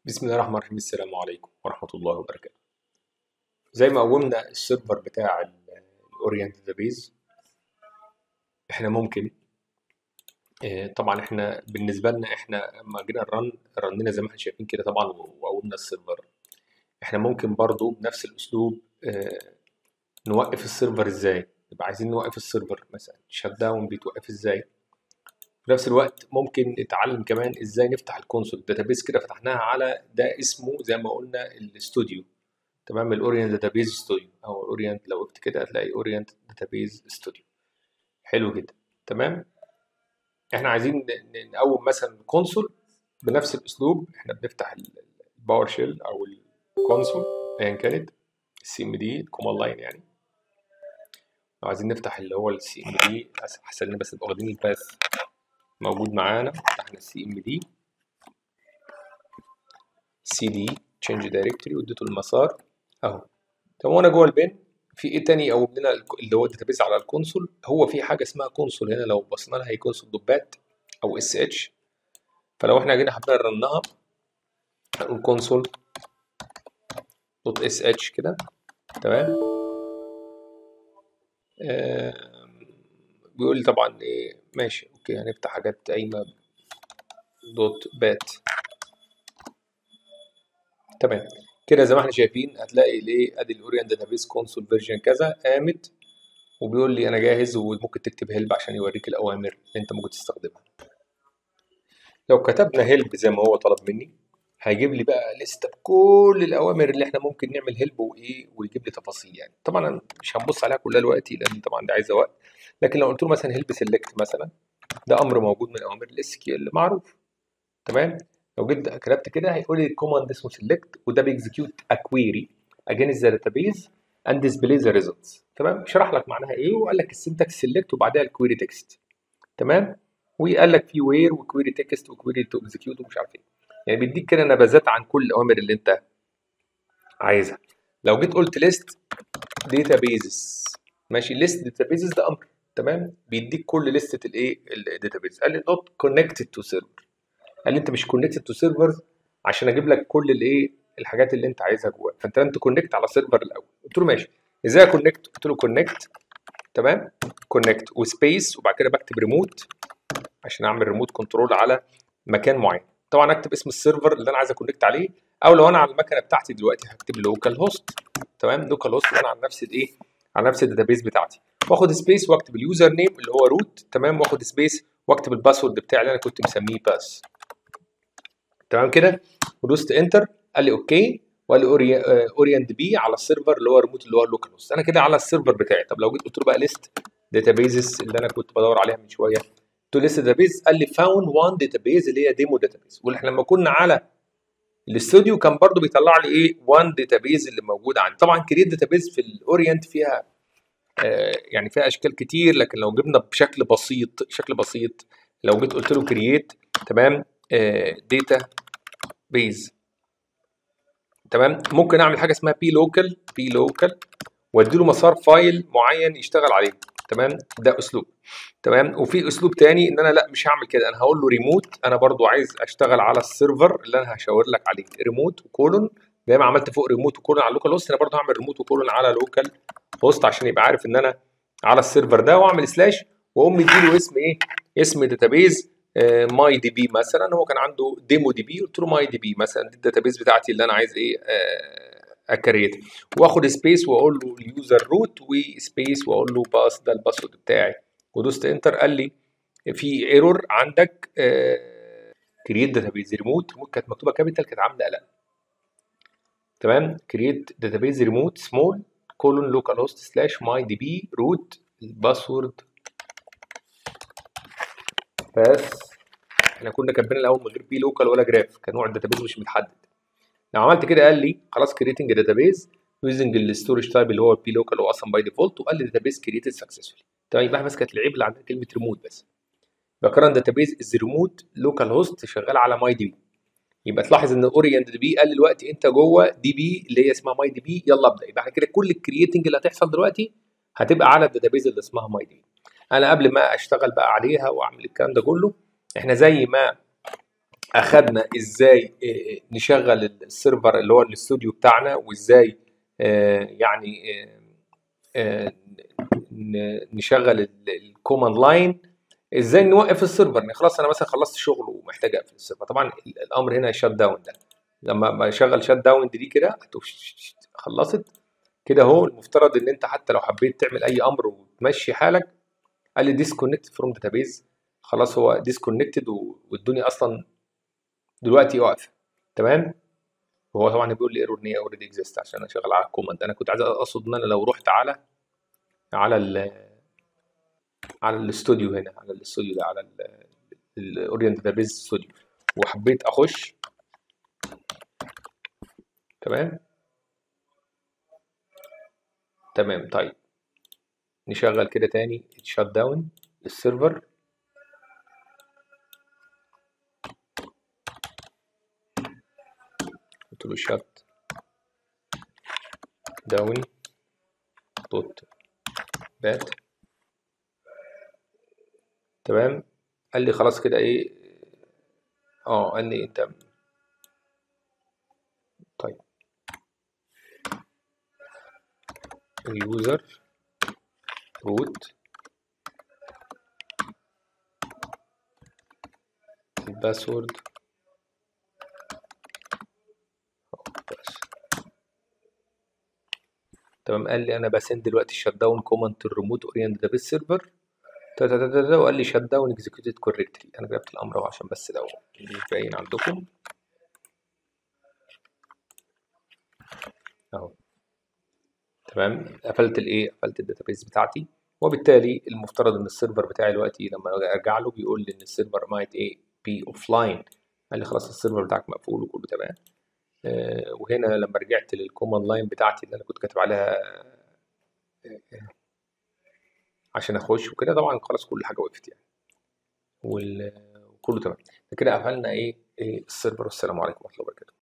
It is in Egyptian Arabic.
بسم الله الرحمن الرحيم السلام عليكم ورحمة الله وبركاته زي ما قومنا السيرفر بتاع الاورينت داتابيز احنا ممكن آه، طبعا احنا بالنسبة لنا احنا لما جينا نرن رنينا زي ما احنا شايفين كده طبعا وقومنا السيرفر احنا ممكن برضو بنفس الاسلوب آه، نوقف السيرفر ازاي يبقى عايزين نوقف السيرفر مثلا شت داون بيتوقف ازاي في نفس الوقت ممكن نتعلم كمان ازاي نفتح الكونسول الداتابيز كده فتحناها على ده اسمه زي ما قلنا الاستوديو تمام الاورينت داتابيز ستوديو او الاورينت لو وقفت كده هتلاقي اورينت داتابيز ستوديو حلو جدا تمام احنا عايزين ن- ن- نقوم مثلا الكونسول بنفس الاسلوب احنا بنفتح الباور شيل او الكونسول ايا كانت السي ام دي الكوماند لاين يعني لو عايزين نفتح اللي هو السي ام دي احسن لنا بس نبقى واخدين الباث موجود معانا فتحنا السي ام دي سي دي تشينج دايركتوري واديته المسار اهو طب وانا جوه البن في ايه تاني او لنا اللي هو الداتابيز على الكونسول هو في حاجه اسمها كونسول هنا لو بصينا لها هي كونسول دوبات او اس اتش فلو احنا جينا حبينا نرنها هنقول كونسول دوت اس اتش كده تمام آم، بيقول لي طبعا ايه ماشي اوكي هنفتح حاجات قايمه دوت بات تمام كده زي ما احنا شايفين هتلاقي ليه ادي الاورينت داتابيز كونسول فيرجن كذا قامت وبيقول لي انا جاهز وممكن تكتب هيلب عشان يوريك الاوامر اللي انت ممكن تستخدمها لو كتبنا هيلب زي ما هو طلب مني هيجيب لي بقى لسته بكل الاوامر اللي احنا ممكن نعمل هيلب وايه ويجيب لي تفاصيل يعني طبعا أنا مش هنبص عليها كلها دلوقتي لان طبعا ده عايزه وقت لكن لو قلت له مثلا هيلب سيلكت مثلا ده امر موجود من اوامر الاس كيو ال معروف تمام لو جيت كتبت كده هيقول لي الكوماند اسمه سيلكت وده بيكزكيوت ا كويري against the database and display the results تمام شرح لك معناها ايه وقال لك السنتكس سيلكت وبعدها الكويري تكست تمام وقال لك في وير وكويري تكست وكويري تو اكزكيوت ومش عارف ايه يعني بيديك كده نبذات عن كل الاوامر اللي انت عايزها لو جيت قلت ليست داتابيزز ماشي ليست داتابيزز ده امر تمام بيديك كل لستة الايه الداتابيز قال لي نوت كونكتد تو سيرفر قال لي انت مش كونكتد تو سيرفرز عشان اجيب لك كل الايه الحاجات اللي انت عايزها جواه فانت لازم تكونكت على سيرفر الاول قلت له ماشي ازاي اكونكت قلت له كونكت تمام كونكت وسبيس وبعد كده بكتب ريموت عشان اعمل ريموت كنترول على مكان معين طبعا اكتب اسم السيرفر اللي انا عايز اكونكت عليه او لو انا على المكنه بتاعتي دلوقتي هكتب لوكال هوست تمام لوكال هوست انا على نفس الايه على نفس الداتابيز بتاعتي واخد سبيس واكتب اليوزر نيم اللي هو روت تمام واخد سبيس واكتب الباسورد بتاعي اللي انا كنت مسميه باس تمام كده ودوست انتر قال لي اوكي وقال لي اورينت بي على السيرفر اللي هو ريموت اللي هو اللوكال هوست انا كده على السيرفر بتاعي طب لو جيت قلت له بقى ليست داتابيزز اللي انا كنت بدور عليها من شويه قلت له ليست داتابيز قال لي فاوند وان داتابيز اللي هي ديمو داتابيز واحنا لما كنا على الاستوديو كان برضو بيطلع لي ايه وان داتابيز اللي موجود عندي طبعا كريت داتابيز في الاورينت فيها آه يعني فيها اشكال كتير لكن لو جبنا بشكل بسيط شكل بسيط لو جيت قلت له كرييت تمام داتا بيز تمام ممكن اعمل حاجه اسمها بي لوكال بي لوكال وادي له مسار فايل معين يشتغل عليه تمام ده اسلوب تمام وفي اسلوب تاني ان انا لا مش هعمل كده انا هقول له ريموت انا برضو عايز اشتغل على السيرفر اللي انا هشاور لك عليه ريموت وكولون زي ما عملت فوق ريموت وكولون على لوكال هوست انا برضو هعمل ريموت وكولون على لوكال هوست عشان يبقى عارف ان انا على السيرفر ده واعمل سلاش واقوم مديله اسم ايه اسم داتابيز ماي دي بي مثلا هو كان عنده ديمو دي بي قلت له ماي دي بي مثلا دي الداتابيز بتاعتي اللي انا عايز ايه اكريت واخد سبيس واقول له اليوزر روت وسبيس واقول له باس ده الباسورد بتاعي ودوست انتر قال لي في ايرور عندك كرييت داتابيز ريموت ريموت كانت مكتوبه كابيتال كانت عامله قلق تمام كرييت داتابيز ريموت سمول كولون لوكال هوست سلاش ماي دي بي روت الباسورد بس احنا كنا كاتبين الاول من غير بي لوكال ولا جراف كان نوع الداتابيز مش متحدد لو عملت كده قال لي خلاص كريتنج داتابيز يوزنج الستورج تايب اللي هو بي لوكال هو اصلا باي ديفولت وقال لي داتابيز كريتد سكسسفولي تمام يبقى بس كانت العيب اللي عندنا كلمه ريموت بس يبقى كرنت داتابيز از ريموت لوكال هوست شغال على ماي دي بي يبقى تلاحظ ان اورينت دي بي قال لي دلوقتي انت جوه دي بي اللي هي اسمها ماي دي بي يلا ابدا يبقى احنا كده كل الكرييتنج اللي هتحصل دلوقتي هتبقى على الداتابيز اللي اسمها ماي دي بي انا قبل ما اشتغل بقى عليها واعمل الكلام ده كله احنا زي ما اخدنا ازاي آه، نشغل السيرفر اللي هو الاستوديو بتاعنا وازاي آه، يعني آه، نشغل الكوماند لاين ازاي نوقف السيرفر يعني خلاص انا مثلا خلصت شغل ومحتاج اقفل السيرفر طبعا الامر هنا شات داون ده لما بشغل شات داون دي كده خلصت كده اهو المفترض ان انت حتى لو حبيت تعمل اي امر وتمشي حالك قال لي ديسكونكت فروم داتابيز خلاص هو ديسكونكتد والدنيا اصلا دلوقتي واقفه تمام وهو طبعا بيقول لي ايرور ان هي اوريدي اكزيست عشان انا شغال على الكوماند انا كنت عايز اقصد ان انا لو رحت على على ال على الاستوديو هنا على الاستوديو ده على الاورينت داتابيز ستوديو وحبيت اخش تمام تمام طيب نشغل كده تاني شات داون للسيرفر قلت له شات داون دوت بات تمام قال لي خلاص كده ايه اه قال لي انت طيب اليوزر روت الباسورد تمام قال لي انا بسند دلوقتي شت داون كوماند الريموت اورينت داتابيس سيرفر وقال لي شت داون اكزيكيوتد كوريكتلي انا جبت الامر اهو عشان بس لو مش باين عندكم اهو تمام قفلت الايه قفلت الداتابيس بتاعتي وبالتالي المفترض ان السيرفر بتاعي دلوقتي لما ارجع له بيقول لي ان السيرفر مايت ايه بي اوف لاين قال لي خلاص السيرفر بتاعك مقفول وكله تمام آه وهنا لما رجعت للكوماند لاين بتاعتي اللي انا كنت كاتب عليها آه عشان اخش وكده طبعا خلاص كل حاجه وقفت يعني وكله تمام كده قفلنا ايه, إيه السيرفر والسلام عليكم ورحمه الله وبركاته